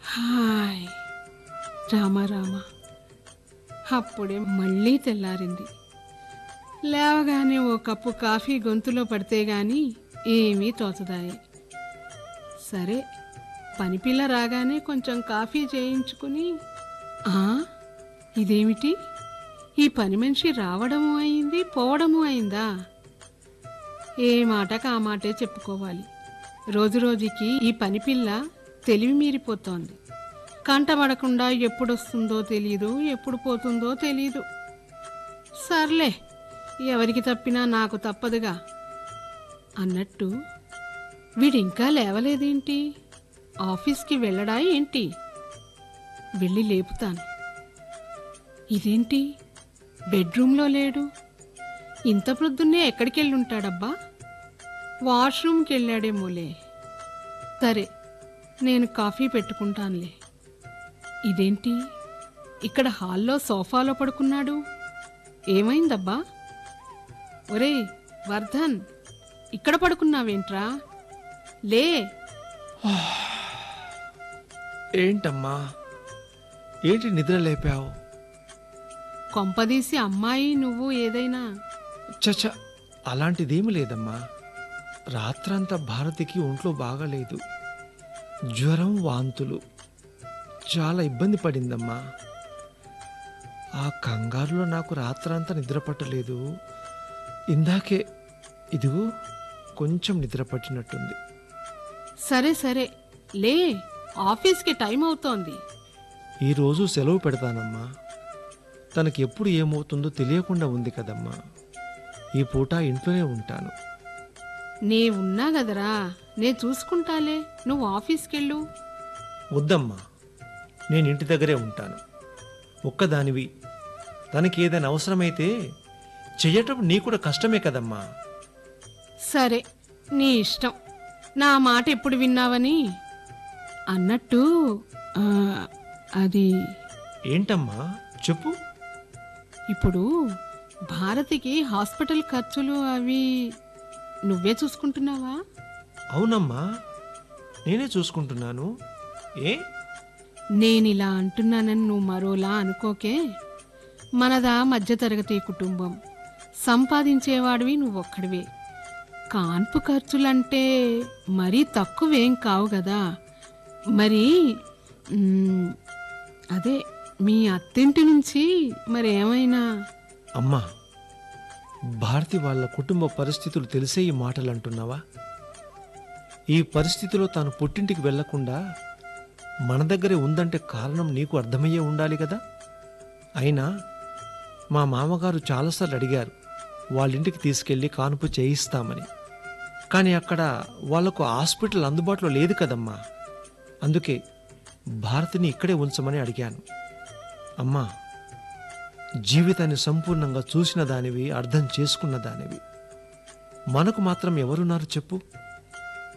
hi Rama Rama అప్పుడే మళ్ళీ తెల్లారింది లేవగానే ఓ కప్పు కాఫీ గొంతులో పడితే గాని ఏమీ తోచదాయి సరే పనిపిల్ల రాగానే కొంచెం కాఫీ చేయించుకుని ఆ ఇదేమిటి ఈ పని మనిషి రావడము అయింది పోవడము అయిందా ఏ మాటకు ఆ మాటే చెప్పుకోవాలి రోజు రోజుకి ఈ పని పిల్ల తెలివి మీరిపోతోంది కంటపడకుండా ఎప్పుడొస్తుందో తెలియదు ఎప్పుడు పోతుందో తెలియదు సర్లే ఎవరికి తప్పినా నాకు తప్పదుగా అన్నట్టు వీడింకా లేవలేదేంటి ఆఫీస్కి వెళ్ళడా ఏంటి వెళ్ళి లేపుతాను ఇదేంటి బెడ్రూమ్లో లేడు ఇంత ప్రొద్దున్నే ఎక్కడికి వెళ్ళుంటాడబ్బా వాష్రూమ్కి వెళ్ళాడేమోలే సరే నేను కాఫీ పెట్టుకుంటానులే ఇదేంటి ఇక్కడ హాల్లో సోఫాలో పడుకున్నాడు ఏమైందబ్బా ఒరేయ్ వర్ధన్ ఇక్కడ పడుకున్నావేంట్రా లే ఏంటమ్మా ఏంటి నిద్ర లేపావు కొంపదీసి అమ్మాయి నువ్వు ఏదైనా చచ అలాంటిదేమి లేదమ్మా రాత్రంతా భారతికి ఒంట్లో బాగాలేదు జ్వరం వాంతులు చాలా ఇబ్బంది పడిందమ్మా ఆ కంగారులో నాకు రాత్రంతా నిద్ర పట్టలేదు ఇందాకే ఇదిగో కొంచెం నిద్ర పట్టినట్టుంది సరే సరే లే ఆఫీస్కి టైం అవుతోంది ఈరోజు సెలవు పెడతానమ్మా తనకి ఎప్పుడు ఏమవుతుందో తెలియకుండా ఉంది కదమ్మా ఈ పూట ఇంట్లోనే ఉంటాను నే ఉన్నా కదరా నే చూసుకుంటాలే నువ్వు ఆఫీస్కెళ్ళు వద్దమ్మా నేను ఇంటి దగ్గరే ఉంటాను ఒక్కదానివి తనకి ఏదైనా అవసరమైతే చెయ్యటం నీ కూడా కష్టమే కదమ్మా సరే నీ ఇష్టం నా మాట ఎప్పుడు విన్నావని అన్నట్టు ఆ, అది ఏంటమ్మా చెప్పు ఇప్పుడు భారతికి హాస్పిటల్ ఖర్చులు అవి నువ్వే చూసుకుంటున్నావా అవునమ్మా నేనే చూసుకుంటున్నాను ఏ నేనిలా అంటున్నానని నువ్వు మరోలా అనుకోకే మనదా మధ్యతరగతి కుటుంబం సంపాదించేవాడివి నువ్వొక్కడివే కాన్పు ఖర్చులంటే మరీ తక్కువేం కావు కదా మరి మ్, అదే మీ అత్తింటి నుంచి మరి ఏమైనా అమ్మా భారతి వాళ్ళ కుటుంబ పరిస్థితులు తెలిసే ఈ మాటలు అంటున్నావా ఈ పరిస్థితిలో తాను పుట్టింటికి వెళ్లకుండా మన దగ్గరే ఉందంటే కారణం నీకు అర్థమయ్యే ఉండాలి కదా అయినా మా మామగారు చాలాసార్లు అడిగారు వాళ్ళ ఇంటికి తీసుకెళ్ళి కానుపు చేయిస్తామని కానీ అక్కడ వాళ్లకు హాస్పిటల్ అందుబాటులో లేదు కదమ్మా అందుకే భారతిని ఇక్కడే ఉంచమని అడిగాను అమ్మా జీవితాన్ని సంపూర్ణంగా చూసిన దానివి అర్థం చేసుకున్న దానివి మనకు మాత్రం ఎవరున్నారు చెప్పు